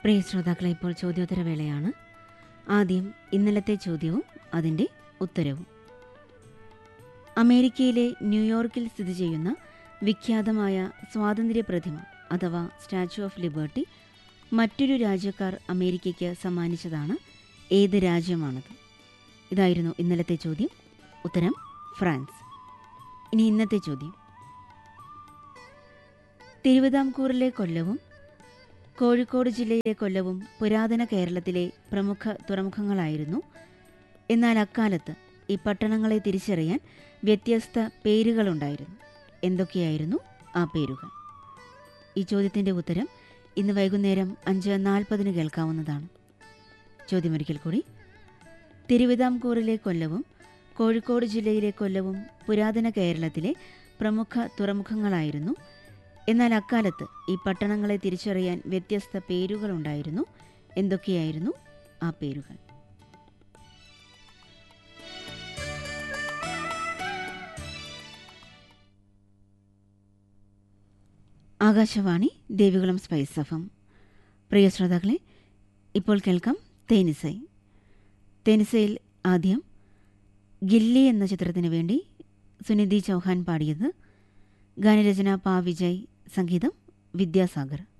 പ്രിയ ശ്രോതാക്കളെ ഇപ്പോൾ ചോദ്യോത്തരവേളയാണ് ആദ്യം ഇന്നലത്തെ ചോദ്യവും അതിൻ്റെ ഉത്തരവും അമേരിക്കയിലെ ന്യൂയോർക്കിൽ സ്ഥിതി ചെയ്യുന്ന വിഖ്യാതമായ സ്വാതന്ത്ര്യ പ്രതിമ അഥവാ സ്റ്റാച്യു ഓഫ് ലിബർട്ടി മറ്റൊരു രാജ്യക്കാർ അമേരിക്കയ്ക്ക് സമ്മാനിച്ചതാണ് ഏത് രാജ്യമാണത് ഇതായിരുന്നു ഇന്നലത്തെ ചോദ്യം ഉത്തരം ഫ്രാൻസ് ഇനി ഇന്നത്തെ ചോദ്യം തിരുവിതാംകൂറിലെ കൊല്ലവും കോഴിക്കോട് ജില്ലയിലെ കൊല്ലവും പുരാതന കേരളത്തിലെ പ്രമുഖ തുറമുഖങ്ങളായിരുന്നു എന്നാൽ അക്കാലത്ത് ഈ പട്ടണങ്ങളെ തിരിച്ചറിയാൻ വ്യത്യസ്ത പേരുകളുണ്ടായിരുന്നു എന്തൊക്കെയായിരുന്നു ആ പേരുകൾ ഈ ചോദ്യത്തിൻ്റെ ഉത്തരം ഇന്ന് വൈകുന്നേരം അഞ്ച് നാൽപ്പതിന് കേൾക്കാവുന്നതാണ് ചോദ്യമൊരിക്കൽ കൂടി തിരുവിതാംകൂറിലെ കൊല്ലവും കോഴിക്കോട് ജില്ലയിലെ കൊല്ലവും പുരാതന കേരളത്തിലെ പ്രമുഖ തുറമുഖങ്ങളായിരുന്നു എന്നാൽ അക്കാലത്ത് ഈ പട്ടണങ്ങളെ തിരിച്ചറിയാൻ വ്യത്യസ്ത പേരുകളുണ്ടായിരുന്നു എന്തൊക്കെയായിരുന്നു ആ പേരുകൾ ആകാശവാണി ദേവികുളം സ്പൈസ് എഫം പ്രിയ ശ്രോതാക്കളെ ഇപ്പോൾ കേൾക്കാം തേനിസൈ തേനിസയിൽ ആദ്യം ഗില്ലി എന്ന ചിത്രത്തിന് വേണ്ടി സുനിധി ചൗഹാൻ പാടിയത് ഗാനരചന പാ വിജയ് സംഗീതം വിദ്യാസാഗർ